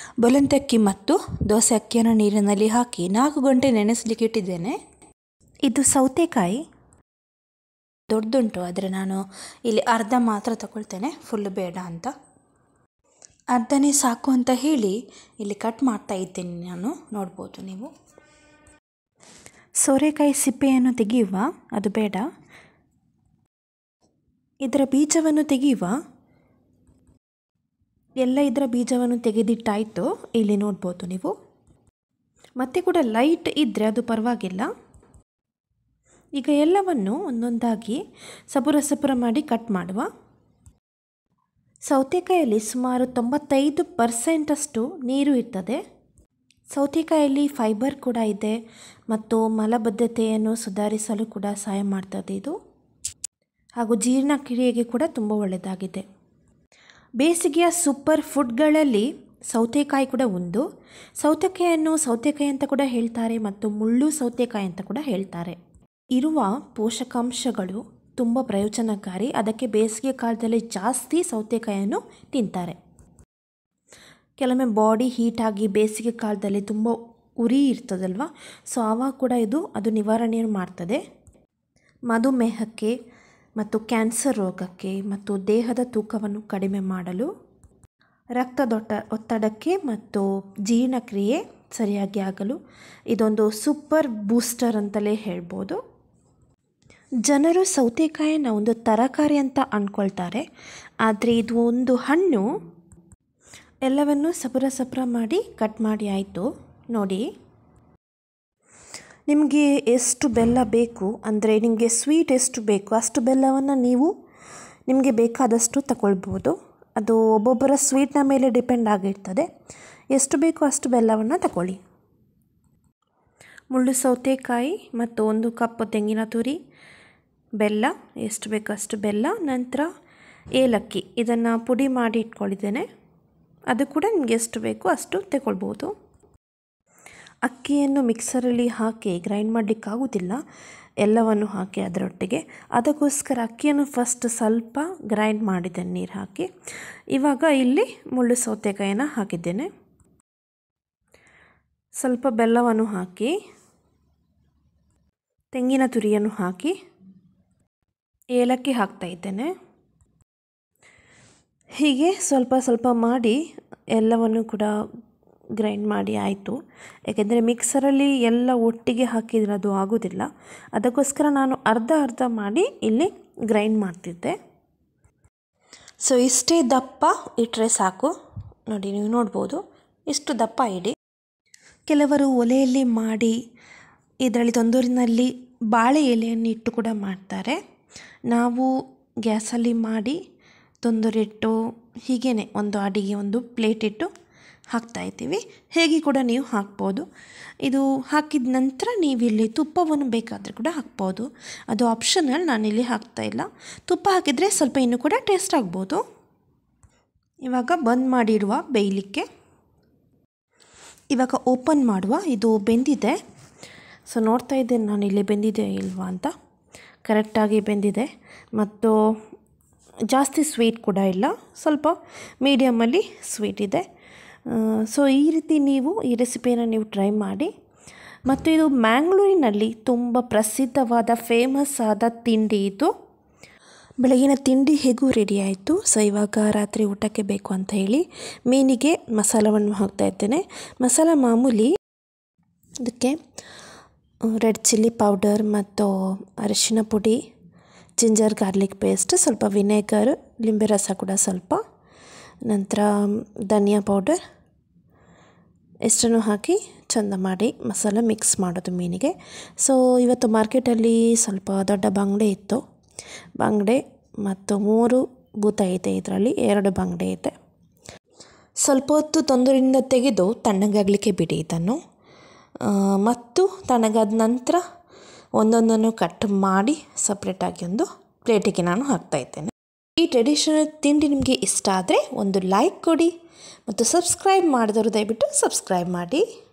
ಬೊಲಂತೆ ಅಕ್ಕಿ ಮತ್ತು ದೋಸೆ ಅಕ್ಕಿಯನ್ನು ನೀರಿನಲ್ಲಿ ಹಾಕಿ ನಾಲ್ಕು ಗಂಟೆ ನೆನೆಸಲಿಕ್ಕೆ ಇಟ್ಟಿದ್ದೇನೆ ಇದು ಸೌತೆಕಾಯಿ ದೊಡ್ಡದುಂಟು ಆದರೆ ನಾನು ಇಲ್ಲಿ ಅರ್ಧ ಮಾತ್ರ ತಗೊಳ್ತೇನೆ ಫುಲ್ ಬೇಡ ಅಂತ ಅರ್ಧನೇ ಸಾಕು ಅಂತ ಹೇಳಿ ಇಲ್ಲಿ ಕಟ್ ಮಾಡ್ತಾ ಇದ್ದೇನೆ ನಾನು ನೋಡ್ಬೋದು ನೀವು ಸೋರೆಕಾಯಿ ಸಿಪ್ಪೆಯನ್ನು ತೆಗೆಯುವ ಅದು ಬೇಡ ಇದರ ಬೀಜವನ್ನು ತೆಗೆಯುವ ಎಲ್ಲ ಇದರ ಬೀಜವನ್ನು ತೆಗೆದಿಟ್ಟಾಯಿತು ಇಲ್ಲಿ ನೋಡ್ಬೋದು ನೀವು ಮತ್ತೆ ಕೂಡ ಲೈಟ್ ಇದ್ದರೆ ಅದು ಪರವಾಗಿಲ್ಲ ಈಗ ಎಲ್ಲವನ್ನು ಒಂದೊಂದಾಗಿ ಸಪುರ ಸಪುರ ಮಾಡಿ ಕಟ್ ಮಾಡುವ ಸೌತೆಕಾಯಲ್ಲಿ ಸುಮಾರು ತೊಂಬತ್ತೈದು ಪರ್ಸೆಂಟಷ್ಟು ನೀರು ಇರ್ತದೆ ಸೌತೆಕಾಯಲ್ಲಿ ಫೈಬರ್ ಕೂಡ ಇದೆ ಮತ್ತು ಮಲಬದ್ಧತೆಯನ್ನು ಸುಧಾರಿಸಲು ಕೂಡ ಸಹಾಯ ಮಾಡ್ತದೆ ಇದು ಹಾಗೂ ಜೀರ್ಣಕ್ರಿಯೆಗೆ ಕೂಡ ತುಂಬ ಒಳ್ಳೆಯದಾಗಿದೆ ಬೇಸಿಗೆಯ ಸೂಪರ್ ಫುಡ್ಗಳಲ್ಲಿ ಸೌತೆಕಾಯಿ ಕೂಡ ಒಂದು ಸೌತೆಕಾಯಿಯನ್ನು ಸೌತೆಕಾಯಿ ಅಂತ ಕೂಡ ಹೇಳ್ತಾರೆ ಮತ್ತು ಮುಳ್ಳು ಸೌತೆಕಾಯಿ ಅಂತ ಕೂಡ ಹೇಳ್ತಾರೆ ಇರುವ ಪೋಷಕಾಂಶಗಳು ತುಂಬ ಪ್ರಯೋಜನಕಾರಿ ಅದಕ್ಕೆ ಬೇಸಿಗೆ ಕಾಲದಲ್ಲಿ ಜಾಸ್ತಿ ಸೌತೆಕಾಯಿಯನ್ನು ತಿಂತಾರೆ ಕೆಲವೊಮ್ಮೆ ಬಾಡಿ ಹೀಟಾಗಿ ಬೇಸಿಗೆ ಕಾಲದಲ್ಲಿ ತುಂಬ ಉರಿ ಇರ್ತದಲ್ವ ಸೊ ಆವಾಗ ಕೂಡ ಇದು ಅದು ನಿವಾರಣೆಯನ್ನು ಮಾಡ್ತದೆ ಮಧುಮೇಹಕ್ಕೆ ಮತ್ತು ಕ್ಯಾನ್ಸರ್ ರೋಗಕ್ಕೆ ಮತ್ತು ದೇಹದ ತೂಕವನ್ನು ಕಡಿಮೆ ಮಾಡಲು ರಕ್ತದೊಟ್ಟ ಒತ್ತಡಕ್ಕೆ ಮತ್ತು ಜೀರ್ಣಕ್ರಿಯೆ ಸರಿಯಾಗಿ ಆಗಲು ಇದೊಂದು ಸೂಪರ್ ಬೂಸ್ಟರ್ ಅಂತಲೇ ಹೇಳ್ಬೋದು ಜನರು ಸೌತೆಕಾಯಿನ ಒಂದು ತರಕಾರಿ ಅಂತ ಅಂದ್ಕೊಳ್ತಾರೆ ಆದರೆ ಇದು ಒಂದು ಹಣ್ಣು ಎಲ್ಲವನ್ನು ಸಪುರ ಸಪುರ ಮಾಡಿ ಕಟ್ ಮಾಡಿ ಆಯಿತು ನೋಡಿ ನಿಮಗೆ ಎಷ್ಟು ಬೆಲ್ಲ ಬೇಕು ಅಂದರೆ ನಿಮಗೆ ಸ್ವೀಟ್ ಎಷ್ಟು ಬೇಕು ಅಷ್ಟು ಬೆಲ್ಲವನ್ನು ನೀವು ನಿಮಗೆ ಬೇಕಾದಷ್ಟು ತಗೊಳ್ಬೋದು ಅದು ಒಬ್ಬೊಬ್ಬರ ಸ್ವೀಟ್ನ ಮೇಲೆ ಡಿಪೆಂಡ್ ಆಗಿರ್ತದೆ ಎಷ್ಟು ಬೇಕೋ ಅಷ್ಟು ಬೆಲ್ಲವನ್ನು ತಗೊಳ್ಳಿ ಮುಳ್ಳು ಸೌತೆಕಾಯಿ ಮತ್ತು ಒಂದು ಕಪ್ ತೆಂಗಿನ ತುರಿ ಬೆಲ್ಲ ಎಷ್ಟು ಬೇಕೋ ಅಷ್ಟು ಬೆಲ್ಲ ನಂತರ ಏಲಕ್ಕಿ ಇದನ್ನು ಪುಡಿ ಮಾಡಿ ಇಟ್ಕೊಂಡಿದ್ದೇನೆ ಅದು ಕೂಡ ನಿಮಗೆ ಎಷ್ಟು ಬೇಕೋ ಅಷ್ಟು ತಗೊಳ್ಬೋದು ಅಕ್ಕಿಯನ್ನು ಮಿಕ್ಸರಲ್ಲಿ ಹಾಕಿ ಗ್ರೈಂಡ್ ಮಾಡಲಿಕ್ಕಾಗೋದಿಲ್ಲ ಎಲ್ಲವನ್ನು ಹಾಕಿ ಅದರೊಟ್ಟಿಗೆ ಅದಕ್ಕೋಸ್ಕರ ಅಕ್ಕಿಯನ್ನು ಫಸ್ಟ್ ಸ್ವಲ್ಪ ಗ್ರೈಂಡ್ ಮಾಡಿದ್ದೇನೆ ನೀರು ಹಾಕಿ ಇವಾಗ ಇಲ್ಲಿ ಮುಳ್ಳು ಸೌತೆಕಾಯಿನ ಹಾಕಿದ್ದೇನೆ ಸ್ವಲ್ಪ ಬೆಲ್ಲವನ್ನು ಹಾಕಿ ತೆಂಗಿನ ತುರಿಯನ್ನು ಹಾಕಿ ಏಲಕ್ಕಿ ಹಾಕ್ತಾ ಇದ್ದೇನೆ ಹೀಗೆ ಸ್ವಲ್ಪ ಸ್ವಲ್ಪ ಮಾಡಿ ಎಲ್ಲವನ್ನು ಕೂಡ ಗ್ರೈಂಡ್ ಮಾಡಿ ಆಯಿತು ಯಾಕೆಂದರೆ ಮಿಕ್ಸರಲ್ಲಿ ಎಲ್ಲ ಒಟ್ಟಿಗೆ ಹಾಕಿದರೆ ಅದು ಆಗೋದಿಲ್ಲ ಅದಕ್ಕೋಸ್ಕರ ನಾನು ಅರ್ಧ ಅರ್ಧ ಮಾಡಿ ಇಲ್ಲಿ ಗ್ರೈಂಡ್ ಮಾಡ್ತಿದ್ದೆ ಸೊ ಇಷ್ಟೇ ದಪ್ಪ ಇಟ್ಟರೆ ಸಾಕು ನೋಡಿ ನೀವು ನೋಡ್ಬೋದು ಇಷ್ಟು ದಪ್ಪ ಇಡಿ ಕೆಲವರು ಒಲೆಯಲ್ಲಿ ಮಾಡಿ ಇದರಲ್ಲಿ ತಂದೂರಿನಲ್ಲಿ ಬಾಳೆ ಎಲೆಯನ್ನು ಇಟ್ಟು ಕೂಡ ಮಾಡ್ತಾರೆ ನಾವು ಗ್ಯಾಸಲ್ಲಿ ಮಾಡಿ ತಂದೂರಿಟ್ಟು ಹೀಗೇ ಒಂದು ಅಡಿಗೆ ಒಂದು ಪ್ಲೇಟ್ ಇಟ್ಟು ಹಾಕ್ತಾ ಇದ್ದೀವಿ ಹೇಗೆ ಕೂಡ ನೀವು ಹಾಕ್ಬೋದು ಇದು ಹಾಕಿದ ನಂತರ ನೀವು ಇಲ್ಲಿ ತುಪ್ಪವನ್ನು ಬೇಕಾದರೆ ಕೂಡ ಹಾಕ್ಬೋದು ಅದು ಆಪ್ಷನಲ್ ನಾನಿಲ್ಲಿ ಹಾಕ್ತಾ ಇಲ್ಲ ತುಪ್ಪ ಹಾಕಿದರೆ ಸ್ವಲ್ಪ ಇನ್ನೂ ಕೂಡ ಟೇಸ್ಟ್ ಆಗ್ಬೋದು ಇವಾಗ ಬಂದ್ ಮಾಡಿಡುವ ಬೇಯಲಿಕ್ಕೆ ಇವಾಗ ಓಪನ್ ಮಾಡುವ ಇದು ಬೆಂದಿದೆ ಸೊ ನೋಡ್ತಾ ಇದ್ದೇನೆ ನಾನು ಇಲ್ಲಿ ಬೆಂದಿದೆ ಇಲ್ವಾ ಅಂತ ಕರೆಕ್ಟಾಗಿ ಬೆಂದಿದೆ ಮತ್ತು ಜಾಸ್ತಿ ಸ್ವೀಟ್ ಕೂಡ ಇಲ್ಲ ಸ್ವಲ್ಪ ಮೀಡಿಯಮಲ್ಲಿ ಸ್ವೀಟ್ ಇದೆ ಸೊ ಈ ರೀತಿ ನೀವು ಈ ರೆಸಿಪಿಯನ್ನು ನೀವು ಟ್ರೈ ಮಾಡಿ ಮತ್ತು ಇದು ಮ್ಯಾಂಗ್ಳೂರಿನಲ್ಲಿ ತುಂಬ ಪ್ರಸಿದ್ಧವಾದ ಫೇಮಸ್ ಆದ ತಿಂಡಿ ಇದು ಬೆಳಗಿನ ತಿಂಡಿ ಹೇಗೂ ರೆಡಿ ಆಯಿತು ಸೊ ಇವಾಗ ರಾತ್ರಿ ಊಟಕ್ಕೆ ಬೇಕು ಅಂತ ಹೇಳಿ ಮೀನಿಗೆ ಮಸಾಲವನ್ನು ಹಾಕ್ತಾ ಇದ್ದೇನೆ ಮಸಾಲ ಮಾಮೂಲಿ ಅದಕ್ಕೆ ರೆಡ್ ಚಿಲ್ಲಿ ಪೌಡರ್ ಮತ್ತು ಅರಿಶಿನ ಪುಡಿ ಜಿಂಜರ್ ಗಾರ್ಲಿಕ್ ಪೇಸ್ಟ್ ಸ್ವಲ್ಪ ವಿನೆಗರ್ ಲಿಂಬೆ ರಸ ಕೂಡ ಸ್ವಲ್ಪ ನಂತರ ಧನಿಯಾ ಪೌಡರ್ ಇಷ್ಟನ್ನು ಹಾಕಿ ಚೆಂದ ಮಾಡಿ ಮಸಾಲ ಮಿಕ್ಸ್ ಮಾಡೋದು ಮೀನಿಗೆ ಸೊ ಇವತ್ತು ಮಾರ್ಕೆಟಲ್ಲಿ ಸ್ವಲ್ಪ ದೊಡ್ಡ ಬಂಗಡೆ ಇತ್ತು ಬಂಗಡೆ ಮತ್ತು ಮೂರು ಭೂತ ಇದೆ ಇದರಲ್ಲಿ ಎರಡು ಬಂಗಡೆ ಇದೆ ಸ್ವಲ್ಪ ಹೊತ್ತು ತೊಂದರೆಯಿಂದ ತೆಗೆದು ತಣ್ಣಗಾಗಲಿಕ್ಕೆ ಬಿಡಿ ಇದನ್ನು ಮತ್ತು ತಣ್ಣಗಾದ ನಂತರ ಒಂದೊಂದನ್ನು ಕಟ್ ಮಾಡಿ ಸಪ್ರೇಟಾಗಿ ಒಂದು ಪ್ಲೇಟಿಗೆ ನಾನು ಹಾಕ್ತಾಯಿದ್ದೇನೆ ಈ ಟ್ರೆಡಿಷನಲ್ ತಿಂಡಿ ನಿಮಗೆ ಇಷ್ಟ ಆದರೆ ಒಂದು ಲೈಕ್ ಕೊಡಿ ಮತ್ತು ಸಬ್ಸ್ಕ್ರೈಬ್ ಮಾಡಿದವರು ದಯವಿಟ್ಟು ಸಬ್ಸ್ಕ್ರೈಬ್ ಮಾಡಿ